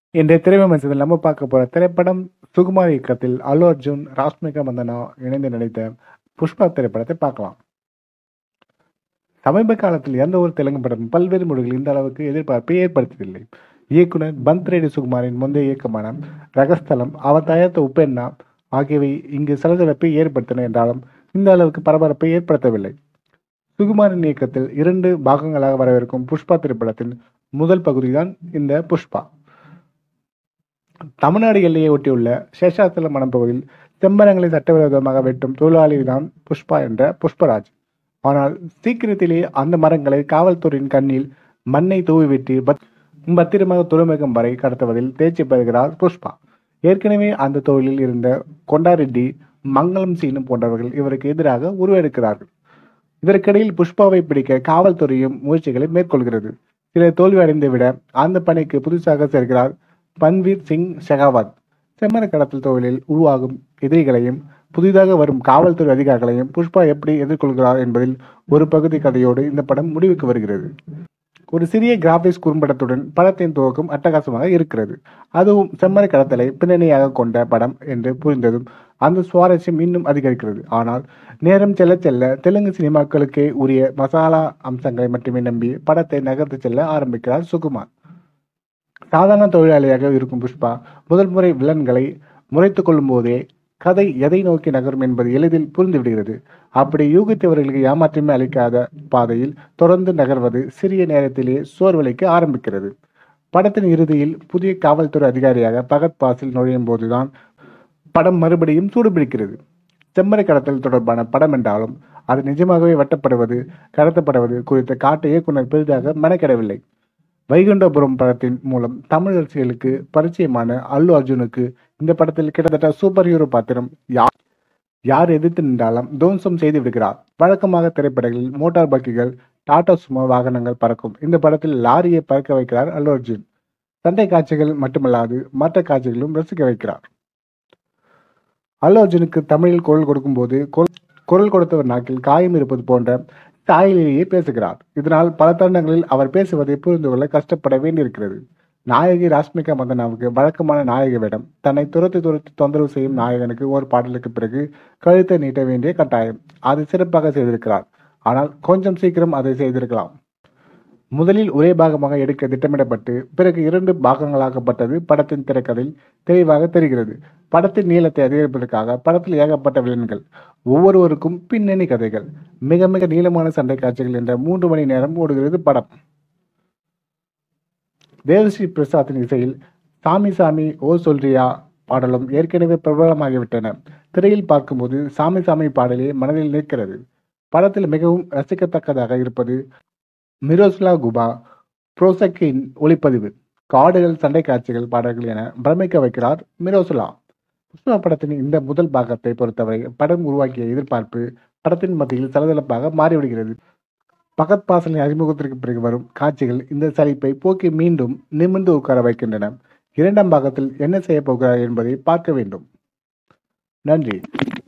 இன்றைய திரைவிமர்சனத்தில் நம்ம பார்க்க போற திரைப்படம் சுகுமார் இயக்கத்தில் அல்லு அர்ஜுன் ராஷ்மிகா மந்தனா இணைந்து நடித்த புஷ்பா திரைப்படத்தை பார்க்கலாம் சமீப காலத்தில் எந்த ஒரு தெலுங்கு படம் பல்வேறு மொழிகளில் இந்த அளவுக்கு எதிர்பார்ப்பை ஏற்படுத்தியதில்லை இயக்குனர் பந்த் ரெட்டி சுகுமாரின் முந்தைய இயக்கமான ரகஸ்தலம் அவர் தயாரித்த உப்பெண்ணா ஆகியவை இங்கு சலசலப்பை ஏற்படுத்தின என்றாலும் இந்த அளவுக்கு பரபரப்பை ஏற்படுத்தவில்லை சுகுமாரின் இயக்கத்தில் இரண்டு பாகங்களாக வரவிருக்கும் புஷ்பா திரைப்படத்தின் முதல் பகுதிதான் இந்த புஷ்பா தமிழ்நாடு எல்லையை ஒட்டியுள்ள சேஷாச்சலம் மணப்பகுதியில் செம்மரங்களை சட்டவிரோதமாக வெட்டும் தொழிலாளி தான் புஷ்பா என்ற புஷ்பராஜ் ஆனால் சீக்கிரத்திலே அந்த மரங்களை காவல்துறையின் கண்ணில் மண்ணை தூவிவிட்டு பத் பத்திரமாக துறைமுகம் வரை கடத்துவதில் தேர்ச்சி பெறுகிறார் புஷ்பா ஏற்கனவே அந்த தொழிலில் இருந்த கொண்டாரெட்டி மங்களம் சீனு போன்றவர்கள் இவருக்கு எதிராக உருவெடுக்கிறார்கள் இதற்கிடையில் புஷ்பாவை பிடிக்க காவல்துறையும் முயற்சிகளை மேற்கொள்கிறது சில தோல்வி அடைந்து விட அந்த பணிக்கு புதுசாக சேர்க்கிறார் பன்வீர் சிங் ஷெகாவத் செம்மர கடத்தல் தொழிலில் உருவாகும் எதிரிகளையும் புதிதாக வரும் காவல்துறை அதிகாரிகளையும் புஷ்பா எப்படி எதிர்கொள்கிறார் என்பதில் ஒரு பகுதி கதையோடு இந்த படம் முடிவுக்கு வருகிறது ஒரு சிறிய கிராபிக்ஸ் குறும்படத்துடன் படத்தின் துவக்கம் அட்டகாசமாக இருக்கிறது அதுவும் செம்மர கடத்தலை பின்னணியாக கொண்ட படம் என்று புரிந்ததும் அந்த சுவாரஸ்யம் இன்னும் அதிகரிக்கிறது ஆனால் நேரம் செல்ல செல்ல தெலுங்கு சினிமாக்களுக்கே உரிய மசாலா அம்சங்களை மட்டுமே நம்பி படத்தை நகர்த்து செல்ல ஆரம்பிக்கிறார் சுகுமார் சாதாரண தொழிலாளியாக இருக்கும் புஷ்பா முதல் முறை வில்லன்களை முறைத்துக் கொள்ளும் போதே கதை எதை நோக்கி நகரும் என்பது எளிதில் புரிந்துவிடுகிறது அப்படி யூகித்தவர்களுக்கு ஏமாற்றமே அளிக்காத பாதையில் தொடர்ந்து நகர்வது சிறிய நேரத்திலேயே சோர்வளிக்க ஆரம்பிக்கிறது படத்தின் இறுதியில் புதிய காவல்துறை அதிகாரியாக பகத் பாசில் நுழையும் போதுதான் படம் மறுபடியும் சூடுபிடிக்கிறது செம்மறை கடத்தல் தொடர்பான படம் என்றாலும் அது நிஜமாகவே வெட்டப்படுவது கடத்தப்படுவது குறித்த காட்டு இயக்குனர் பெரிதாக மெனக்கிடவில்லை வைகுண்டபுரம் படத்தின் மூலம் தமிழ் ரசிகர்களுக்கு பரிச்சயமான அல்லு அர்ஜுனுக்கு இந்த படத்தில் கிட்டத்தட்ட சூப்பர் ஹீரோ பாத்திரம் யார் யார் எதிர்த்து நின்றாலும் துவம்சம் செய்து விடுகிறார் வழக்கமாக திரைப்படங்களில் மோட்டார் பைக்குகள் டாடா சுமோ வாகனங்கள் பறக்கும் இந்த படத்தில் லாரியை பறக்க வைக்கிறார் அல்லு அர்ஜுன் சண்டை காட்சிகள் மட்டுமல்லாது மற்ற காட்சிகளும் ரசிக்க வைக்கிறார் அல்லு அர்ஜுனுக்கு தமிழில் குரல் கொடுக்கும்போது குரல் கொடுத்தவர் நாக்கில் காயம் இருப்பது போன்ற தாயிலேயே பேசுகிறார் இதனால் பல தருணங்களில் அவர் பேசுவதை புரிந்து கொள்ள கஷ்டப்பட வேண்டியிருக்கிறது நாயகி ராஷ்மிகா மந்தனாவுக்கு வழக்கமான நாயக வேடம் தன்னை துரத்தி துரத்தி தொந்தரவு செய்யும் நாயகனுக்கு ஒரு பாடலுக்கு பிறகு கழுத்தை நீட்ட வேண்டிய கட்டாயம் அதை சிறப்பாக செய்திருக்கிறார் ஆனால் கொஞ்சம் சீக்கிரம் அதை செய்திருக்கலாம் முதலில் ஒரே பாகமாக எடுக்க திட்டமிடப்பட்டு பிறகு இரண்டு பாகங்களாக்கப்பட்டது படத்தின் திரைக்கதை தெளிவாக தெரிகிறது படத்தின் நீளத்தை அதிகரிப்பதற்காக படத்தில் ஏகப்பட்ட வில்லன்கள் ஒவ்வொருவருக்கும் பின்னணி கதைகள் மிக மிக நீளமான சண்டை காட்சிகள் என்ற மூன்று மணி நேரம் ஓடுகிறது படம் தேவஸ்ரீ பிரசாத்தின் இசையில் சாமி சாமி ஓ சொல்றியா பாடலும் ஏற்கனவே பிரபலமாகிவிட்டன திரையில் பார்க்கும்போது சாமி சாமி பாடலே மனதில் நிற்கிறது படத்தில் மிகவும் ரசிக்கத்தக்கதாக இருப்பது மிரோஸ்லா குபா புரோசக்கின் ஒளிப்பதிவு காடுகள் சண்டை காட்சிகள் பாடல்கள் என பிரமிக்க வைக்கிறார் மிரோசுலா புஷ்பா படத்தின் இந்த முதல் பாகத்தை பொறுத்தவரை படம் உருவாக்கிய எதிர்பார்ப்பு படத்தின் மத்தியில் சலசலப்பாக மாறிவிடுகிறது பகத் பாசலின் அறிமுகத்திற்கு பிறகு வரும் காட்சிகள் இந்த சலிப்பை போக்கி மீண்டும் நிமிர்ந்து உட்கார வைக்கின்றன இரண்டாம் பாகத்தில் என்ன செய்ய போகிறார் என்பதை பார்க்க வேண்டும் நன்றி